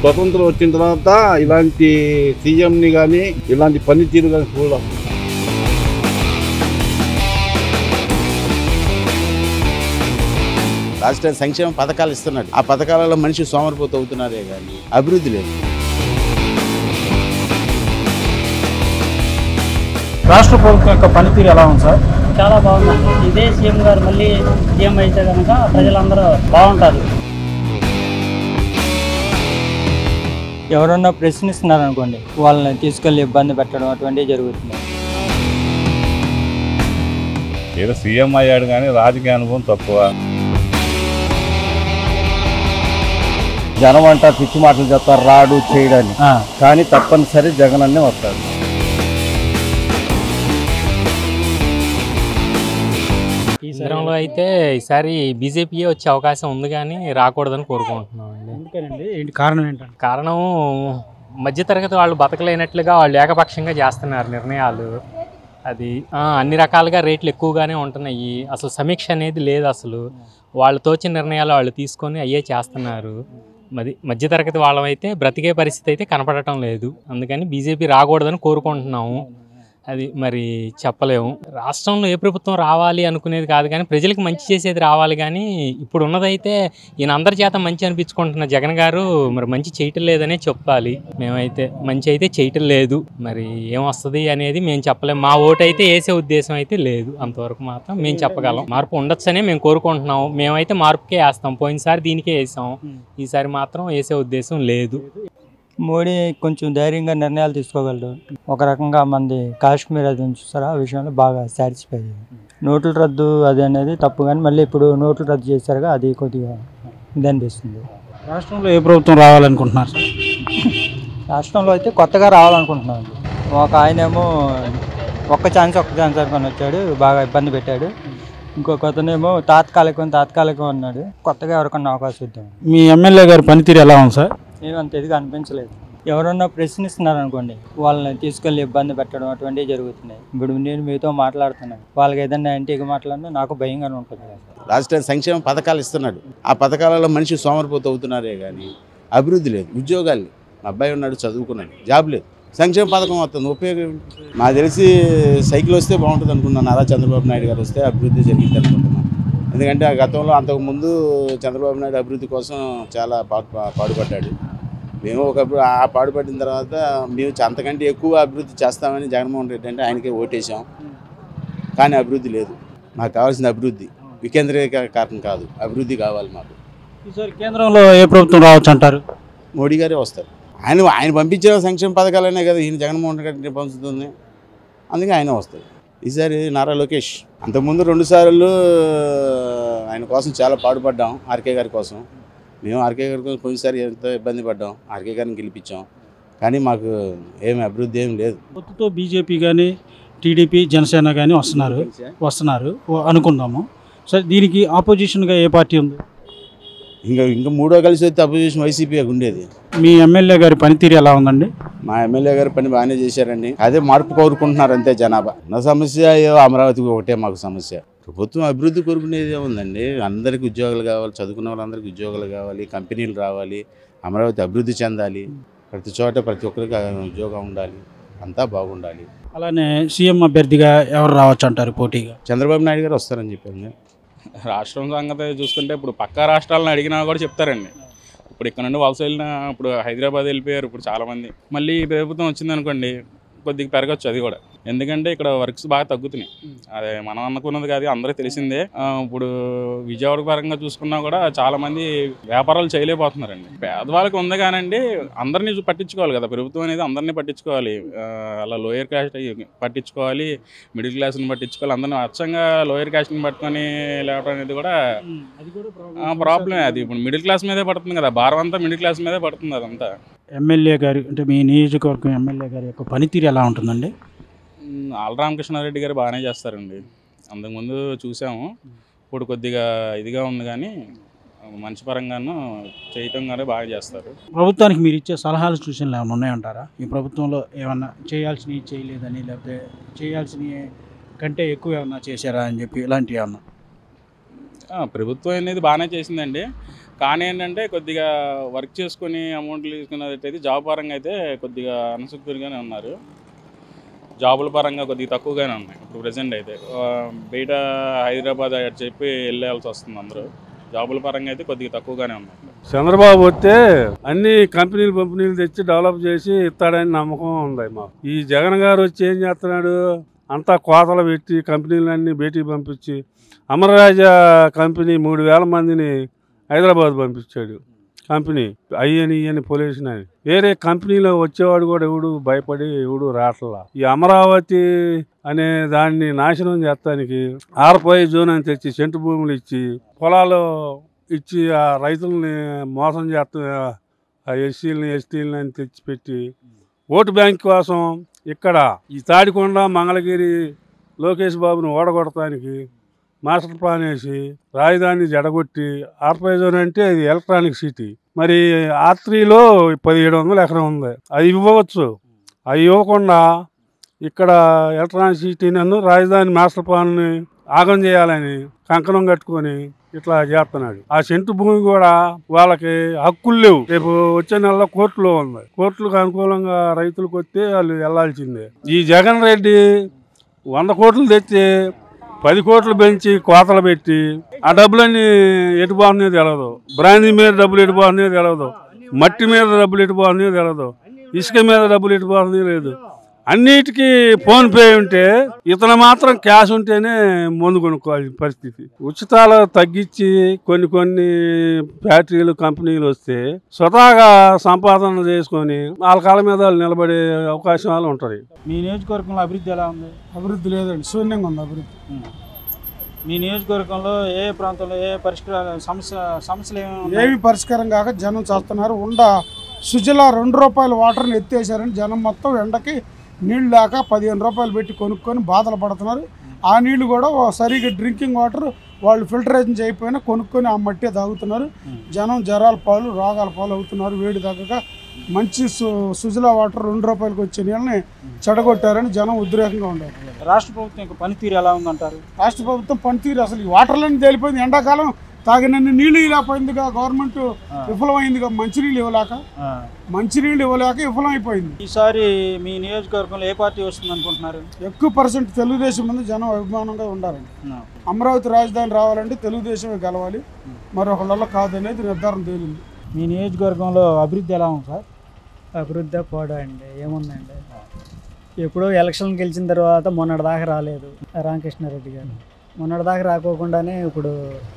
స్వతంత్రం వచ్చిన తర్వాత ఇలాంటి సీఎంని కానీ ఇలాంటి పనితీరు కానీ చూడాలి రాష్ట్ర సంక్షేమ పథకాలు ఇస్తున్నాడు ఆ పథకాలలో మనిషి సోమరిపోతూ అవుతున్నారే కానీ అభివృద్ధి లేదు రాష్ట్ర ప్రభుత్వం యొక్క పనితీరు ఎలా ఉంది సార్ చాలా బాగుందండి ఇదే సీఎం గారు మళ్ళీ సీఎం అయితే కనుక ప్రజలందరూ బాగుంటారు ఎవరన్నా ప్రశ్నిస్తున్నారు అనుకోండి వాళ్ళని తీసుకెళ్ళి ఇబ్బంది పెట్టడం అటువంటివి జరుగుతుంది ఏదో సీఎం అయ్యాడు కానీ రాజకీయ అనుభవం తక్కువ జనం అంట పిచ్చి మాటలు చెప్తారు రాడు చేయడని ఆ, కానీ తప్పనిసరి జగన్ అన్నే వస్తాడు కేంద్రంలో అయితే ఈసారి బీజేపీయే వచ్చే అవకాశం ఉంది కానీ రాకూడదని కోరుకుంటున్నాం అండి ఎందుకనండి ఏంటి కారణం ఏంటంటే కారణం మధ్యతరగతి వాళ్ళు బతకలేనట్లుగా వాళ్ళు ఏకపక్షంగా చేస్తున్నారు నిర్ణయాలు అది ఆ, అన్ని రకాలుగా రేట్లు ఎక్కువగానే ఉంటున్నాయి అసలు సమీక్ష అనేది లేదు అసలు వాళ్ళు తోచిన నిర్ణయాలు వాళ్ళు తీసుకొని అయ్యే చేస్తున్నారు మరి మధ్యతరగతి వాళ్ళమైతే బ్రతికే పరిస్థితి అయితే కనపడటం లేదు అందుకని బీజేపీ రాకూడదని కోరుకుంటున్నాము అది మరి చెప్పలేము రాష్ట్రంలో ఏ ప్రభుత్వం రావాలి అనుకునేది కాదు కానీ ప్రజలకు మంచి చేసేది రావాలి కానీ ఇప్పుడు ఉన్నదైతే ఈయన అందరి చేత మంచి అనిపించుకుంటున్న జగన్ గారు మరి మంచి చేయటం లేదనే చెప్పాలి మేమైతే మంచి అయితే చేయటం లేదు మరి ఏమొస్తుంది అనేది మేము చెప్పలేము మా ఓటు అయితే వేసే ఉద్దేశం అయితే లేదు అంతవరకు మాత్రం మేము చెప్పగలం మార్పు ఉండొచ్చనే మేము కోరుకుంటున్నాం మేమైతే మార్పుకే వేస్తాం పోయినసారి దీనికే వేసాం ఈసారి మాత్రం వేసే ఉద్దేశం లేదు మోడీ కొంచెం ధైర్యంగా నిర్ణయాలు తీసుకోగలడు ఒక రకంగా మంది కాశ్మీర్ అది ఉంది చూసారా ఆ విషయంలో బాగా సాటిస్ఫై నోట్ల రద్దు అది అనేది తప్పు కానీ మళ్ళీ ఇప్పుడు నోట్లు రద్దు చేశారుగా అది కొద్దిగా ఇది అనిపిస్తుంది రాష్ట్రంలో ఏ ప్రభుత్వం రావాలనుకుంటున్నారు సార్ రాష్ట్రంలో అయితే కొత్తగా రావాలనుకుంటున్నాను ఒక ఆయనేమో ఒక్క ఛాన్స్ ఒక్క ఛాన్స్ అనుకొని వచ్చాడు బాగా ఇబ్బంది పెట్టాడు ఇంకొక అతనేమో తాత్కాలికం తాత్కాలికం అన్నాడు కొత్తగా ఎవరికన్నా అవకాశం ఇద్దాం మీ ఎమ్మెల్యే గారి పనితీరు ఎలా ఉంది సార్ ఏమంత ఇదిగా అనిపించలేదు ఎవరన్నా ప్రశ్నిస్తున్నారు అనుకోండి వాళ్ళని తీసుకెళ్ళి ఇబ్బంది పెట్టడం అటువంటివి జరుగుతున్నాయి ఇప్పుడు నేను మీతో మాట్లాడుతున్నాను వాళ్ళకి ఏదైనా యాంటీగా మాట్లాడినా నాకు భయంగానే ఉంటుంది కదా. రాష్ట్ర సంక్షేమ పథకాలు ఇస్తున్నాడు ఆ పథకాలలో మనిషి సోమరిపోతూ అవుతున్నారే కానీ అభివృద్ధి లేదు ఉద్యోగాలు లేవు. మా అబ్బాయి ఉన్నాడు చదువుకున్నాడు జాబ్ లేదు సంక్షేమ పథకం వస్తుంది ఉపయోగం ఏమిటి? నాకు తెలిసి సైకిల్ వస్తే బాగుంటుంది అనుకున్నాను నారా చంద్రబాబు నాయుడు గారు వస్తే అభివృద్ధి జరిగింది అనుకుంటున్నాను ఎందుకంటే ఆ గతంలో అంతకుముందు చంద్రబాబు నాయుడు అభివృద్ధి కోసం చాలా పాటు పాడుపడ్డాడు మేము ఒకప్పుడు ఆ పాడుపడిన తర్వాత మేము అంతకంటే ఎక్కువ అభివృద్ధి చేస్తామని జగన్మోహన్ రెడ్డి అంటే ఆయనకే ఓటేసాం కానీ అభివృద్ధి లేదు మాకు కావాల్సిన అభివృద్ధి వికేంద్రీకరణ కాదు అభివృద్ధి కావాలి మాకు ఈసారి కేంద్రంలో ఏ ప్రభుత్వం రావచ్చు అంటారు మోడీ గారే వస్తారు ఆయన ఆయన పంపించిన సంక్షేమ పథకాలనే కదా ఈయన జగన్మోహన్ రెడ్డి పంచుతుంది అందుకే ఆయన వస్తారు ఈసారి నారా లోకేష్ అంతకుముందు రెండు సార్లు ఆయన కోసం చాలా పాటుపడ్డాం ఆర్కే గారి కోసం మేము ఆర్కే గారి కోసం పోయినసారి ఎంతో ఇబ్బంది పడ్డాం ఆర్కే గారిని గెలిపించాం కానీ మాకు ఏమి అభివృద్ధి ఏం లేదు పొత్తుతో బీజేపీ కానీ టీడీపీ జనసేన కానీ వస్తున్నారు వస్తున్నారు ఓ- అనుకుందాము సరే దీనికి ఆపోజిషన్గా ఏ పార్టీ ఉంది ఇంకా ఇంకా మూడో కలిసి వస్తే అపోజిషన్ వైసీపీ ఉండేది మీ ఎమ్మెల్యే గారి పనితీరు ఎలా ఉందండి మా ఎమ్మెల్యే గారి పని బాగానే చేశారండి అదే మార్పు కోరుకుంటున్నారు అంతే జనాభా నా సమస్య ఏవో అమరావతికి ఒకటే మాకు సమస్య ప్రభుత్వం అభివృద్ధి కోరుకునేది ఏముందండి అందరికీ ఉద్యోగాలు కావాలి చదువుకున్న వాళ్ళందరికీ ఉద్యోగాలు కావాలి కంపెనీలు రావాలి అమరావతి అభివృద్ధి చెందాలి ప్రతి చోట ప్రతి ఒక్కరికి ఉద్యోగం ఉండాలి అంతా బాగుండాలి అలానే సీఎం అభ్యర్థిగా ఎవరు రావచ్చు అంటారు పోటీగా చంద్రబాబు నాయుడు గారు వస్తారని చెప్పాను రాష్ట్రం సంగతి చూసుకుంటే ఇప్పుడు పక్క రాష్ట్రాలను అడిగినా కూడా చెప్తారండి ఇప్పుడు ఇక్కడ నుండి వలస వెళ్ళిన ఇప్పుడు హైదరాబాద్ వెళ్ళిపోయారు ఇప్పుడు చాలామంది మళ్ళీ ఈ ప్రభుత్వం వచ్చిందనుకోండి కొద్దిగా పెరగచ్చు అది కూడా ఎందుకంటే ఇక్కడ వర్క్స్ బాగా తగ్గుతున్నాయి అదే మనం అనుకున్నది కాదు అందరికీ తెలిసిందే ఆ, ఇప్పుడు విజయవాడ పరంగా చూసుకున్నా కూడా చాలా మంది వ్యాపారాలు చేయలేకపోతున్నారండి పేదవాళ్ళకి ఉంది కానండి అందరినీ చూ- పట్టించుకోవాలి కదా ప్రభుత్వం అనేది అందరినీ పట్టించుకోవాలి ఆ, అలా లోయర్ క్యాస్ట్ పట్టించుకోవాలి మిడిల్ క్లాస్ని పట్టించుకోవాలి అందరిని అచ్చంగా లోయర్ క్యాస్ట్ని పట్టుకొని లేవడం అనేది కూడా ప్రాబ్లమే అది ఇప్పుడు మిడిల్ క్లాస్ మీదే పడుతుంది కదా భారం అంతా మిడిల్ క్లాస్ మీదే పడుతుంది అదంతా ఎమ్మెల్యే గారి అంటే మీ నియోజకవర్గం ఎమ్మెల్యే గారి యొక్క పనితీరు ఎలా ఉంటుందండి మ్, ఆల్ రామకృష్ణారెడ్డి గారు బాగానే చేస్తారండి అంతకుముందు చూసాము ఇప్పుడు కొద్దిగా ఇదిగా ఉంది కానీ మంచి పరంగాను చేయటం కానీ బాగా చేస్తారు ప్రభుత్వానికి మీరు ఇచ్చే సలహాలు సూచనలు ఏమైనా ఉన్నాయంటారా ఈ ప్రభుత్వంలో ఏమన్నా చేయాల్సినవి చేయలేదని లేకపోతే చేయాల్సినవి కంటే ఎక్కువ ఏమన్నా చేశారా అని చెప్పి ఇలాంటివి ఏమన్నా ఆ, ప్రభుత్వం అనేది బాగానే చేసిందండి కానీ ఏంటంటే కొద్దిగా వర్క్ చేసుకుని అమౌంట్లు తీసుకున్నట్టయితే జాబ్ పరంగా అయితే కొద్దిగా అన్సెక్యూర్గానే ఉన్నారు జాబుల పరంగా కొద్దిగా తక్కువగానే ఉన్నాయి ఇప్పుడు ప్రజెంట్ అయితే ఆ, బయట హైదరాబాద్ అటు చెప్పి వెళ్ళాల్సి వస్తుంది అందరూ జాబుల పరంగా అయితే కొద్దిగా తక్కువగానే ఉన్నాయి చంద్రబాబు వస్తే అన్ని కంపెనీలు పంపిణీలు తెచ్చి డెవలప్ చేసి ఇస్తాడని నమ్మకం ఉంది మాకు ఈ జగన్ గారు వచ్చి ఏం చేస్తున్నాడు అంతా కోతలు పెట్టి కంపెనీలన్నీ బయటికి పంపించి అమరరాజా కంపెనీ మూడు వేల మందిని హైదరాబాద్ పంపించాడు కంపెనీ అయ్యని ఇయ్యని పొల్యూషన్ అని వేరే కంపెనీలో వచ్చేవాడు కూడా ఎవడు భయపడి ఎవడు రావట్లా ఈ అమరావతి అనే దాన్ని నాశనం చేస్తానికి ఆర్పై జోన్ అని తెచ్చి సెంటు భూములు ఇచ్చి పొలాలు ఇచ్చి ఆ రైతుల్ని మోసం చేస్తా ఆ ఎస్సీలని ఎస్టీలని అని తెచ్చిపెట్టి ఓటు బ్యాంక్ కోసం ఇక్కడ ఈ తాడికొండ మంగళగిరి లోకేష్ బాబుని ఓడగొడటానికి మాస్టర్ ప్లాన్ వేసి రాజధాని జడగొట్టి ఆర్పైజోన్ అంటే అది ఎలక్ట్రానిక్ సిటీ మరి ఆత్రిలో పదిహేడు వందల ఎకరం ఉంది అది ఇవ్వవచ్చు అది ఇవ్వకుండా ఇక్కడ ఎలక్ట్రానిక్ సిటీ నన్ను రాజధాని మాస్టర్ ప్లాన్ని ఆగం చేయాలని కంకణం కట్టుకొని ఇట్లా చేస్తున్నాడు ఆ సెంటు భూమి కూడా వాళ్ళకి హక్కులు లేవు రేపు వచ్చే నెలలో కోర్టులో ఉంది కోర్టులకు అనుకూలంగా రైతులకు వస్తే వాళ్ళు వెళ్లాల్సిందే ఈ జగన్ రెడ్డి వంద కోట్లు తెచ్చి పది కోట్లు పెంచి కోతలు పెట్టి ఆ డబ్బులన్నీ ఎటు బాగున్నాయో తెలియదు బ్రాందీ మీద డబ్బులు ఎటు బాగున్నాయో తెలియదు మట్టి మీద డబ్బులు ఎటు బాగున్నాయో తెలియదు ఇసుక మీద డబ్బులు ఎటు బాగున్నాయో లేదు అన్నిటికీ ఫోన్ పే ఉంటే ఇతను మాత్రం క్యాష్ ఉంటేనే మందు కొనుక్కోవాలి పరిస్థితి ఉచితాలు తగ్గించి కొన్ని కొన్ని ఫ్యాక్టరీలు కంపెనీలు వస్తే స్వతహాగా సంపాదన చేసుకొని వాళ్ళ కాళ్ళ మీద వాళ్ళు నిలబడే అవకాశాలు ఉంటాయి మీ నియోజకవర్గంలో అభివృద్ధి ఎలా ఉంది అభివృద్ధి లేదండి శూన్యంగా ఉంది అభివృద్ధి మీ నియోజకవర్గంలో ఏ ఏ ప్రాంతంలో ఏ పరిష్కార సమస్య సమస్యలు ఏమి ఉన్నాయి? ఏమి పరిష్కారం కాక జనం చేస్తున్నారు ఉండ సుజల రెండు రూపాయల వాటర్ని ఎత్తేసారని జనం మొత్తం ఎండకి నీళ్ళు లేక పదిహేను రూపాయలు పెట్టి కొనుక్కొని బాధలు పడుతున్నారు ఆ నీళ్లు కూడా ఓ సరిగ్గా డ్రింకింగ్ వాటర్ వాళ్ళు ఫిల్టరేషన్ చేయకపోయినా కొనుక్కొని ఆ మట్టే తాగుతున్నారు జనం జ్వరాల పాలు రోగాల పాలు అవుతున్నారు వేడి తగ్గక మంచి సు సుజల వాటర్ రెండు రూపాయలకి వచ్చే నీళ్ళని చెడగొట్టారని జనం ఉద్రేకంగా ఉన్నారు రాష్ట్ర ప్రభుత్వం యొక్క పనితీరు ఎలా ఉందంటారు రాష్ట్ర ప్రభుత్వం పనితీరు అసలు ఈ వాటర్లన్నీ తేలిపోయింది ఎండాకాలం తాగినన్ని నీళ్లు ఇవ్వలేకపోయిందిగా గవర్నమెంట్ విఫలమైందిగా మంచినీళ్ళు ఇవ్వలేక మంచినీళ్ళు ఇవ్వలేక విఫలమైపోయింది ఈసారి మీ నియోజకవర్గంలో ఏ పార్టీ వస్తుంది అనుకుంటున్నారు ఎక్కువ పర్సెంట్ తెలుగుదేశం మంది జనం అభిమానంగా ఉండాలండి అమరావతి రాజధాని రావాలంటే తెలుగుదేశమే గెలవాలి మరొకళ్ళ కాదనేది నిర్ధారణ తేలింది మీ నియోజకవర్గంలో అభివృద్ధి ఎలా ఉంది సార్ అభివృద్ధి పోడా అండి ఏముందండి ఎప్పుడో ఎలక్షన్ గెలిచిన తర్వాత మొన్నటి దాకా రాలేదు రామకృష్ణారెడ్డి గారు మొన్నటి దాకా రాకోకుండానే ఇప్పుడు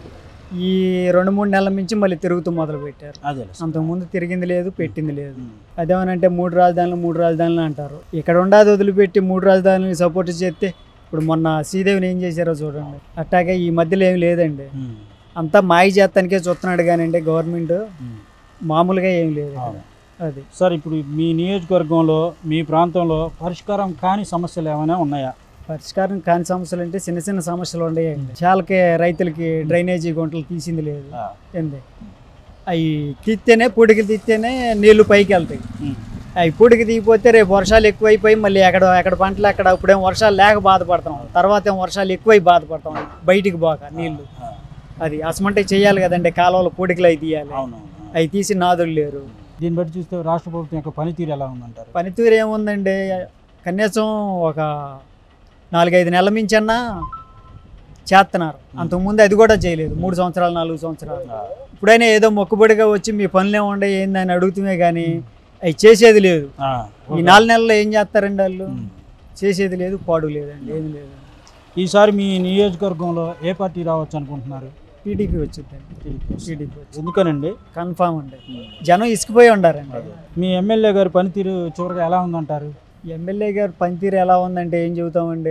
ఈ రెండు మూడు నెలల నుంచి మళ్ళీ తిరుగుతూ మొదలు పెట్టారు అదే అంతకుముందు తిరిగింది లేదు పెట్టింది లేదు అదేమనంటే మూడు రాజధానులు మూడు రాజధానులు అంటారు ఇక్కడ ఉండాది వదిలిపెట్టి మూడు రాజధానులు సపోర్ట్ చేస్తే ఇప్పుడు మొన్న శ్రీదేవిని ఏం చేశారో చూడండి అట్టాగే ఈ మధ్యలో ఏం లేదండి అంతా మాయ చేస్తానికే చూస్తున్నాడు కానివ్వండి గవర్నమెంట్ మామూలుగా ఏం లేదు ఇక్కడ. అది సార్ ఇప్పుడు మీ నియోజకవర్గంలో మీ ప్రాంతంలో పరిష్కారం కాని సమస్యలు ఏమైనా ఉన్నాయా పరిష్కారం కాని సమస్యలు అంటే చిన్న చిన్న సమస్యలు ఉన్నాయండి చాలాకే రైతులకి డ్రైనేజీ గుంటలు తీసింది లేదు ఏంది అవి తీస్తేనే పూడికి తీస్తేనే నీళ్లు పైకి వెళ్తాయి అవి పూడికి తీయపోతే రేపు వర్షాలు ఎక్కువైపోయి మళ్ళీ ఎక్కడ ఎక్కడ పంటలు అక్కడ ఇప్పుడేం వర్షాలు లేక బాధపడతాం తర్వాత ఏం వర్షాలు ఎక్కువై బాధపడతాం బయటికి పోక నీళ్లు అది అసమంటే చేయాలి కదండి కాలువలు పూడికలు అవి తీయాలి అవి తీసి నాదులు లేరు దీన్ని బట్టి చూస్తే రాష్ట్ర ప్రభుత్వం యొక్క పనితీరు ఎలా ఉందంటారు పనితీరు ఏముందండి కనీసం ఒక నాలుగైదు నెలల మించన్నా చేస్తున్నారు అంతకుముందు అది కూడా చేయలేదు మూడు సంవత్సరాలు నాలుగు సంవత్సరాలు ఇప్పుడైనా ఏదో మొక్కుబడిగా వచ్చి మీ పనులు ఏముండే ఏందని అడుగుతుమే కానీ అవి చేసేది లేదు ఈ నాలుగు నెలల్లో ఏం చేస్తారండి వాళ్ళు చేసేది లేదు పాడు లేదండి ఏమి లేదు ఈసారి మీ నియోజకవర్గంలో ఏ పార్టీ రావచ్చు అనుకుంటున్నారు టీడీపీ వచ్చిందండి టీడీపీ వచ్చింది ఎందుకనండి కన్ఫామ్ అండి జనం ఇసుకుపోయి ఉండారండి మీ ఎమ్మెల్యే గారి పనితీరు చివరిగా ఎలా ఉందంటారు ఎమ్మెల్యే గారు పనితీరు ఎలా ఉందంటే ఏం చెబుతామండి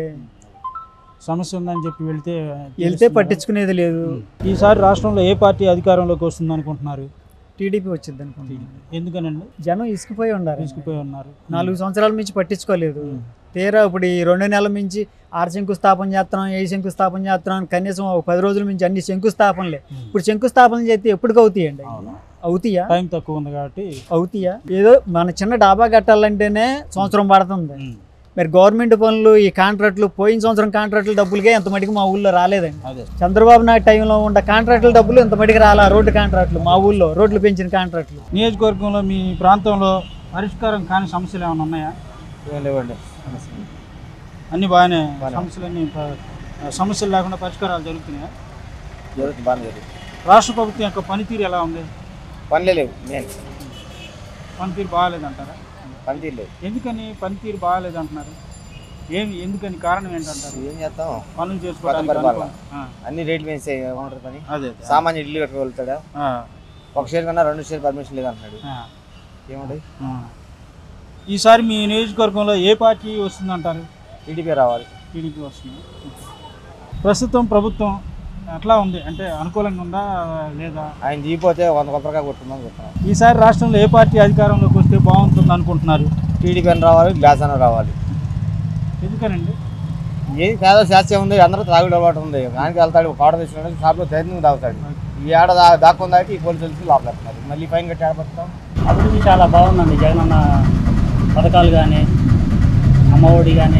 సమస్య ఉందని చెప్పి వెళ్తే వెళ్తే పట్టించుకునేది లేదు ఈసారి రాష్ట్రంలో ఏ పార్టీ అధికారంలోకి వస్తుంది అనుకుంటున్నారు టీడీపీ వచ్చింది అనుకుంటున్నాను ఎందుకనండి జనం ఇసుకుపోయి ఉండారు తీసుకుపోయి ఉన్నారు నాలుగు సంవత్సరాల మించి పట్టించుకోలేదు తీరా ఇప్పుడు ఈ రెండు నెలల మించి ఆరు శంకుస్థాపన చేస్తున్నాం ఏ శంకుస్థాపన చేస్తున్నాం అని కనీసం ఒక పది రోజుల మించి అన్ని శంకుస్థాపనలే ఇప్పుడు శంకుస్థాపన చేస్తే ఎప్పటికి అవుతాయండి అవుతాయా టైం తక్కువ ఉంది కాబట్టి అవుతాయా ఏదో మన చిన్న డాబా కట్టాలంటేనే సంవత్సరం పడుతుంది మరి గవర్నమెంట్ పనులు ఈ కాంట్రాక్టులు పోయిన సంవత్సరం కాంట్రాక్టుల డబ్బులకే ఎంత మటుకు మా ఊళ్ళో రాలేదండి అదే చంద్రబాబు నాయుడు టైంలో ఉన్న కాంట్రాక్టుల డబ్బులు ఎంత మటుకు రాలా రోడ్డు కాంట్రాక్టులు మా ఊళ్ళో రోడ్లు పెంచిన కాంట్రాక్టులు నియోజకవర్గంలో మీ ప్రాంతంలో పరిష్కారం కాని సమస్యలు ఏమైనా ఉన్నాయా లేవండి అన్ని బాగానే సమస్యలన్నీ ప- సమస్యలు లేకుండా పరిష్కారాలు జరుగుతున్నాయా జరుగుతుంది బాగానే జరుగుతుంది రాష్ట్ర ప్రభుత్వం యొక్క పనితీరు ఎలా ఉంది పనులే లేవు నేను పనితీరు బాగాలేదంటారా పనితీరు లేవు ఎందుకని పనితీరు బాగాలేదు అంటున్నారు ఏమి ఎందుకని కారణం ఏంటంటారు ఏం చేస్తాం పనులు చేసుకోవడానికి కొత్త పరిపాలన. అనుకూలం. ఆ, అన్ని రేట్లు పెంచే ఉంటుంది పని అదే అదే. సామాన్య ఇల్లు కట్టుకోగలుగుతాడా ఆ, ఒక షేర్ కన్నా రెండు షేర్ పర్మిషన్ లేదు అంటున్నాడు ఆ, ఏముంది ఆ. ఈసారి మీ నియోజకవర్గంలో ఏ పార్టీ వస్తుందంటారు టీడీపీ రావాలి టీడీపీ వస్తుంది ప్రస్తుతం ప్రభుత్వం ఎట్లా ఉంది అంటే అనుకూలంగా ఉందా లేదా ఆయన దిగిపోతే వంద కొబ్బరికాయ కొట్టుకుందాం కొట్టున్నాం ఈసారి రాష్ట్రంలో ఏ పార్టీ అధికారంలోకి వస్తే బాగుంటుంది అనుకుంటున్నారు టీడీపీ అని రావాలి గ్లాస్ అని రావాలి ఎందుకనండి ఏం కాదో శాస్త్రం ఉంది అందరూ తాగుడు అలవాటు ఉంది దానికి వెళ్తాడు ఒక ఆర్డర్ తీసుకున్నాడు షాప్లో ధైర్యం తాగుతాడు ఈ ఏడ దా దాక్కుని దాటి ఈ పోలీసులు వచ్చి లోపలేస్తున్నారు మళ్ళీ ఫైన్ కట్టి ఆడపడతాం అభివృద్ధి చాలా బాగుందండి జగనన్న పథకాలు కానీ అమ్మఒడి కానీ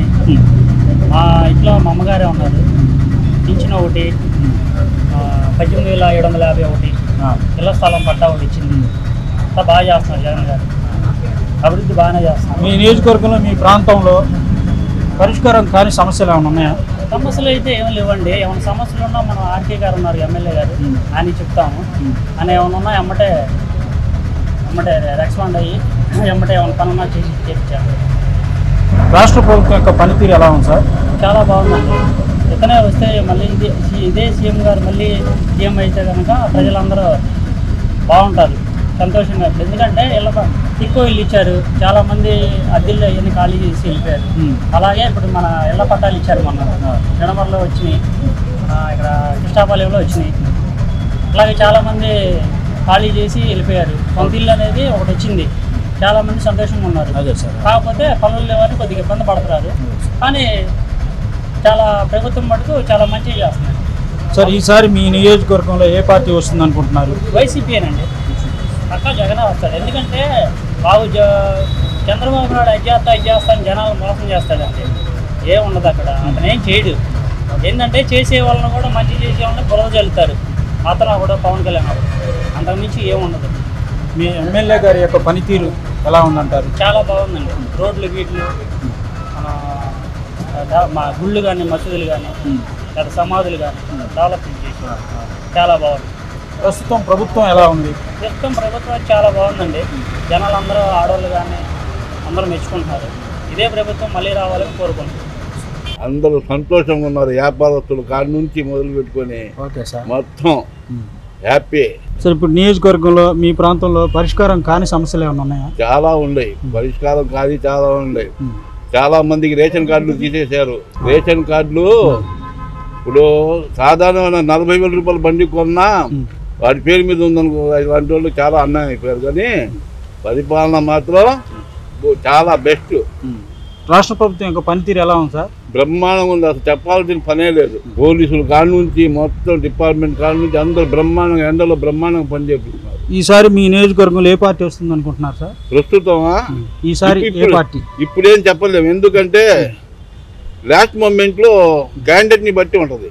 మా ఇంట్లో మా అమ్మగారే ఉన్నారు పింఛన్ ఒకటి ఆ, పద్దెనిమిది వేల ఏడు వందల యాభై ఒకటి ఇళ్ల స్థలం పట్టా ఒకటి ఇచ్చింది అంతా బాగా చేస్తున్నారు జగన్ గారు అభివృద్ధి బాగానే చేస్తున్నారు మీ నియోజకవర్గంలో మీ ప్రాంతంలో పరిష్కారం కాని సమస్యలు ఏమైనా ఉన్నాయా సమస్యలు అయితే ఏం లేవండి ఏమైనా సమస్యలు ఉన్నా మనం ఆర్కే గారు ఉన్నారు ఎమ్మెల్యే గారు అని చెప్తాము అని ఏమైనా ఉన్నా ఎమ్మటే ఎమ్మటే రెస్పాండ్ అయ్యి ఎమ్మటే ఏమైనా పనున్నా చేసి చేయించారు రాష్ట్ర ప్రభుత్వం యొక్క పనితీరు ఎలా ఉంది సార్ చాలా బాగుందండి ఇతనే వస్తే మళ్ళీ ఇదే ఇదే సీఎం గారు మళ్ళీ సీఎం అయితే కనుక ప్రజలందరూ బాగుంటారు సంతోషంగా ఉంటుంది. ఎందుకంటే ఇళ్ళ ప- ఎక్కువ ఇల్లు ఇచ్చారు చాలా మంది అద్దెల్లో అవన్నీ ఖాళీ చేసి వెళ్ళిపోయారు అలాగే ఇప్పుడు మన ఇళ్ల పట్టాలు ఇచ్చారు మొన్న జనవరిలో వచ్చినాయి ఆ, ఇక్కడ కృష్ణాపాలెంలో వచ్చినాయి అలాగే చాలా మంది ఖాళీ చేసి వెళ్ళిపోయారు సొంత ఇల్లు అనేది ఒకటి వచ్చింది చాలా మంది సంతోషంగా ఉన్నారు అదే సార్ కాకపోతే పనులు లేవని కొద్దిగా ఇబ్బంది పడుతున్నారు కానీ చాలా ప్రభుత్వం మటుకు చాలా మంచిగా చేస్తున్నారు సార్ ఈసారి మీ నియోజకవర్గంలో ఏ పార్టీ వస్తుంది అనుకుంటున్నారు వైసీపీనండి పక్కా జగనే వస్తాడు ఎందుకంటే బాబు జ చంద్రబాబు నాయుడు అది చేస్తా ఇది చేస్తా అని జనాలు మోసం చేస్తాడండి ఏం ఉండదు అక్కడ అతను ఏం చేయడు ఏంటంటే చేసే వాళ్ళని కూడా మంచి చేసే వాళ్ళని బురద చల్లుతారు అతను కూడా పవన్ కళ్యాణ్ గారు అంతకుమించి ఏం ఉండదు మీ ఎమ్మెల్యే గారి యొక్క పనితీరు ఎలా ఉందంటారు చాలా బాగుందండి రోడ్లు గీట్లు మన డా- మా గుళ్ళు కానీ మసీదులు కానీ లేదా సమాధులు కానీ డెవలప్మెంట్ చేసి చాలా బాగుంది ప్రస్తుతం ప్రభుత్వం ఎలా ఉంది ప్రస్తుతం ప్రభుత్వం చాలా బాగుందండి జనాలందరూ ఆడవాళ్ళు కానీ అందరూ మెచ్చుకుంటున్నారు ఇదే ప్రభుత్వం మళ్ళీ రావాలని కోరుకుంటున్నాం అందరూ సంతోషంగా ఉన్నారు వ్యాపారస్తులు కాడి నుంచి మొదలు పెట్టుకొని ఓకే సార్ మొత్తం హ్యాపీ సార్ ఇప్పుడు నియోజకవర్గంలో మీ ప్రాంతంలో పరిష్కారం కాని సమస్యలు ఏమైనా ఉన్నాయా చాలా ఉన్నాయి పరిష్కారం కానీ చాలా ఉన్నాయి చాలా మందికి రేషన్ కార్డులు తీసేశారు రేషన్ కార్డులు ఇప్పుడు సాధారణమైన నలభై వేల రూపాయల బండి కొన్నా వాడి పేరు మీద ఉందనుకో ఇలాంటి వాళ్ళు చాలా అన్యాయం అయిపోయారు కానీ పరిపాలన మాత్రం చాలా బెస్ట్ రాష్ట్ర ప్రభుత్వం యొక్క పనితీరు ఎలా ఉంది సార్ బ్రహ్మాండంగా ఉంది అసలు చెప్పాల్సిన పనే లేదు పోలీసులు కాడ నుంచి మొత్తం డిపార్ట్మెంట్ కాడ నుంచి అందరూ బ్రహ్మాండంగా ఎండలో బ్రహ్మాండంగా పనిచేస్తున్నారు ఈసారి మీ నియోజకవర్గంలో ఏ పార్టీ వస్తుంది అనుకుంటున్నారు సార్ ప్రస్తుతమా ఈసారి ఏ ఇప్పుడు- పార్టీ ఇప్పుడేం చెప్పలేము ఎందుకంటే లాస్ట్ మూమెంట్లో క్యాండిడేట్ని బట్టి ఉంటుంది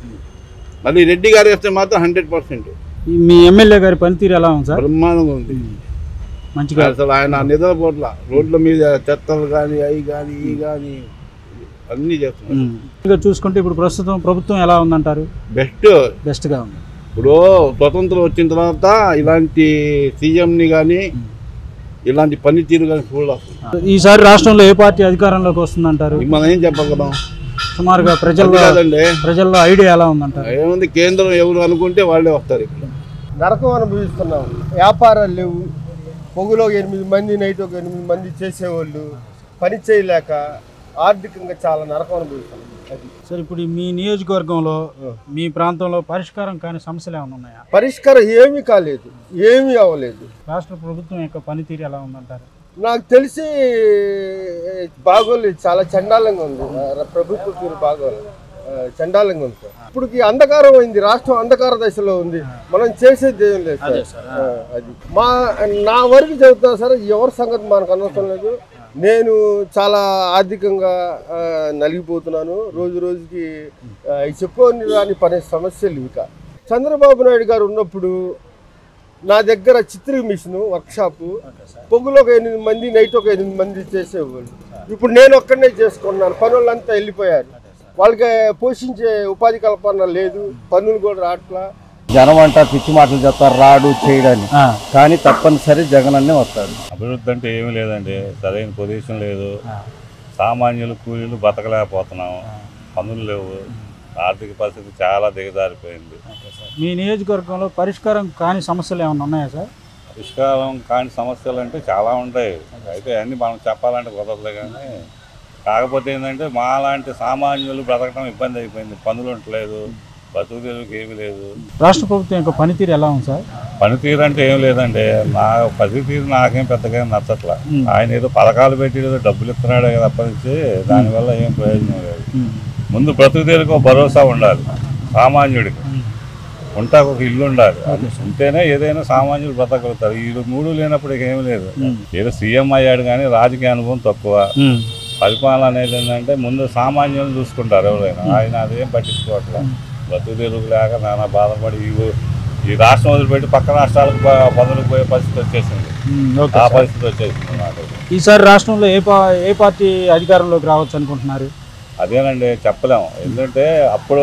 మళ్ళీ రెడ్డి గారు వేస్తే మాత్రం హండ్రెడ్ పర్సెంట్ ఈ మీ ఎమ్మెల్యే గారి పనితీరు ఎలా ఉంది సార్ బ్రహ్మాండంగా ఉంది మంచిగా అసలు ఆయన నిద్రపోట్ల రోడ్ల మీద చెత్తలు కానీ అవి కానీ ఇవి కానీ అన్నీ చేస్తున్నారు ఉమ్. ఇక చూసుకుంటే ఇప్పుడు ప్రస్తుతం ప్రభుత్వం ఎలా ఉందంటారు బెస్ట్ బెస్ట్గా ఉంది ఇప్పుడు స్వతంత్రం వచ్చిన తర్వాత ఇలాంటి సీఎంని కానీ ఇలాంటి పనితీరు కానీ చూడాలి ఈసారి రాష్ట్రంలో ఏ పార్టీ అధికారంలోకి వస్తుందంటారు మనం ఏం చెప్పగలం సుమారుగా ప్రజల్లో అది కాదండి ప్రజల్లో ఐడియా ఎలా ఉందంటారు ఏముంది కేంద్రం ఎవరు అనుకుంటే వాళ్ళే వస్తారు ఇక్కడ నరకం అనుభవిస్తున్నాం వ్యాపారాలు లేవు పొగులో ఒక ఎనిమిది మంది నైట్ ఒక ఎనిమిది మంది చేసేవాళ్ళు పని చేయలేక ఆర్థికంగా చాలా నరకం అనుభవిస్తున్నాం అది సార్ ఇప్పుడు మీ నియోజకవర్గంలో మీ ప్రాంతంలో పరిష్కారం కాని సమస్యలు ఏమైనా ఉన్నాయా పరిష్కారం ఏమీ కాలేదు ఏమీ అవ్వలేదు రాష్ట్ర ప్రభుత్వం యొక్క పనితీరు ఎలా ఉందంటారు నాకు తెలిసి బాగోలేదు చాలా చండాలంగా ఉంది ఆ, ప్రభుత్వ తీరు బాగోలేదు ఆ, చండాలంగా ఉంది సార్ ఇప్పటికి అంధకారం అయింది రాష్ట్రం అంధకార దశలో ఉంది మనం చేసేది ఏం లేదు సార్ ఆ, అది మా నా వరకు చెబుతా సార్ ఎవరి సంగతి మనకు అనవసరం లేదు నేను చాలా ఆర్థికంగా ఆ, నలిగిపోతున్నాను రోజు రోజుకి ఆ, ఈ చెప్పుకొని రాని పని సమస్యలు ఇంకా చంద్రబాబు నాయుడు గారు ఉన్నప్పుడు నా దగ్గర చిత్రీ మిషన్ వర్క్షాపు పొగ్గులో ఒక ఎనిమిది మంది నైట్ ఒక ఎనిమిది మంది చేసేవాళ్ళు ఇప్పుడు నేను ఒక్కడనే చేసుకున్నాను పనులంతా వెళ్ళిపోయారు వాళ్ళకి పోషించే ఉపాధి కల్పన లేదు పనులు కూడా రావట్లా జనం అంట పిచ్చి మాటలు చెప్తారు రాడు చేయడానికి కానీ తప్పనిసరి జగన్ అన్నే వస్తాడు అభివృద్ధి అంటే ఏమీ లేదండి సరైన పొజిషన్ లేదు సామాన్యులు కూలీలు బతకలేకపోతున్నాం పనులు లేవు ఆర్థిక పరిస్థితి చాలా దిగజారిపోయింది మీ నియోజకవర్గంలో పరిష్కారం కాని సమస్యలు ఏమైనా ఉన్నాయా సార్ పరిష్కారం కాని సమస్యలు అంటే చాలా ఉంటాయి అయితే అన్ని మనం చెప్పాలంటే కుదరదు కానీ కాకపోతే ఏంటంటే మా లాంటి సామాన్యులు బ్రతకడం ఇబ్బంది అయిపోయింది పనులు ఉండలేదు బతుకు తెరువుకి ఏమీ లేదు రాష్ట్ర ప్రభుత్వం యొక్క పనితీరు ఎలా ఉంది సార్ పనితీరు అంటే ఏం లేదండి నా పనితీరు నాకేం పెద్దగా నచ్చట్లా మ్మ్. ఆయన ఏదో పథకాలు పెట్టి ఏదో డబ్బులు ఇస్తున్నాడే కదా తప్పనించి దానివల్ల ఏం ప్రయోజనం లేదు ముందు బ్రతుకు తెరువుకి ఒక భరోసా ఉండాలి సామాన్యుడికి ఉంటా ఒక ఇల్లు ఉండాలి ఉంటేనే ఏదైనా సామాన్యుడు బ్రతకగలుగుతారు ఈ మూడు లేనప్పుడు ఇక ఏమీ లేదు ఏదో సీఎం అయ్యాడు కానీ రాజకీయ అనుభవం తక్కువ పరిపాలన అనేది ఏంటంటే ముందు సామాన్యులను చూసుకుంటారు ఎవరైనా ఆయన అదేం పట్టించుకోవట్లేదు బతుకు తెరుగు లేక నానా బాధపడి ఈ ఊ- ఈ రాష్ట్రం వదిలిపెట్టి పక్క రాష్ట్రాలకు ప- పనులకు పోయే పరిస్థితి వచ్చేసింది ఓకే ఆ సార్. పరిస్థితి వచ్చేసింది నాకు ఈసారి రాష్ట్రంలో ఏ పా ఏ పార్టీ అధికారంలోకి రావచ్చు అనుకుంటున్నారు అదేనండి చెప్పలేము ఎందుకంటే అప్పుడు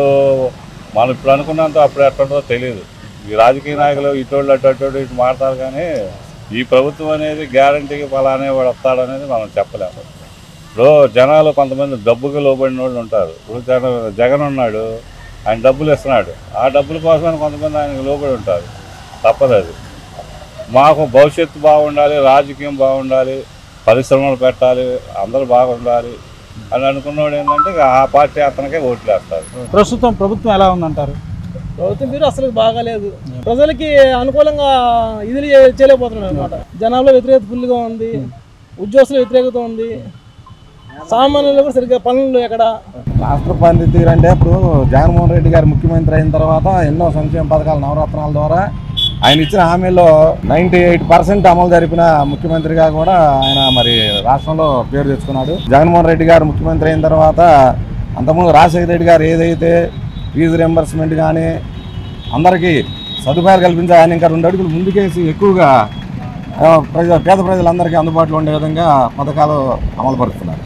మనం ఇప్పుడు అనుకున్నంత అప్పుడు ఎట్టుంటుందో తెలియదు ఈ రాజకీయ నాయకులు ఇటోళ్ళు అటు అటు ఇటు మాడతారు కానీ ఈ ప్రభుత్వం అనేది గ్యారంటీకి ఫలానే వాడు వస్తాడనేది మనం చెప్పలేము ఇప్పుడు జనాలు కొంతమంది డబ్బుకి లోబడిన వాళ్ళు ఉంటారు ఇప్పుడు జగన్ జగన్ ఉన్నాడు ఆయన డబ్బులు ఇస్తున్నాడు ఆ డబ్బుల కోసమని కొంతమంది ఆయనకు లోబడి ఉంటారు తప్పదు అది మాకు భవిష్యత్తు బాగుండాలి రాజకీయం బాగుండాలి పరిశ్రమలు పెట్టాలి అందరూ బాగుండాలి అని అనుకున్నవాడు ఏంటంటే ఇక ఆ పార్టీ అతనికే ఓట్లు వేస్తారు ప్రస్తుతం ప్రభుత్వం ఎలా ఉందంటారు ప్రభుత్వం తీరు అసలు బాగాలేదు ప్రజలకి అనుకూలంగా ఇది చేయలేకపోతున్నాడు అనమాట జనాల్లో వ్యతిరేకత ఫుల్గా ఉంది ఉద్యోగస్తుల వ్యతిరేకత ఉంది సామాన్యులు కూడా సరిగ్గా పనులు ఎక్కడ రాష్ట్ర పనితీరు అంటే ఇప్పుడు జగన్మోహన్ రెడ్డి గారు ముఖ్యమంత్రి అయిన తర్వాత ఎన్నో సంక్షేమ పథకాలు నవరత్నాల ద్వారా ఆయన ఇచ్చిన హామీల్లో నైంటీ ఎయిట్ పర్సెంట్ అమలు జరిపిన ముఖ్యమంత్రిగా కూడా ఆయన మరి రాష్ట్రంలో పేరు తెచ్చుకున్నాడు జగన్మోహన్ రెడ్డి గారు ముఖ్యమంత్రి అయిన తర్వాత అంతకుముందు రాజశేఖర రెడ్డి గారు ఏదైతే ఫీజు రింబర్స్మెంట్ కానీ అందరికీ సదుపాయాలు కల్పించే ఆయన ఇంకా రెండు అడుగులు ముందుకేసి ఎక్కువగా ఆ, ప్రజ పేద ప్రజలందరికీ అందుబాటులో ఉండే విధంగా పథకాలు అమలు పరుస్తున్నారు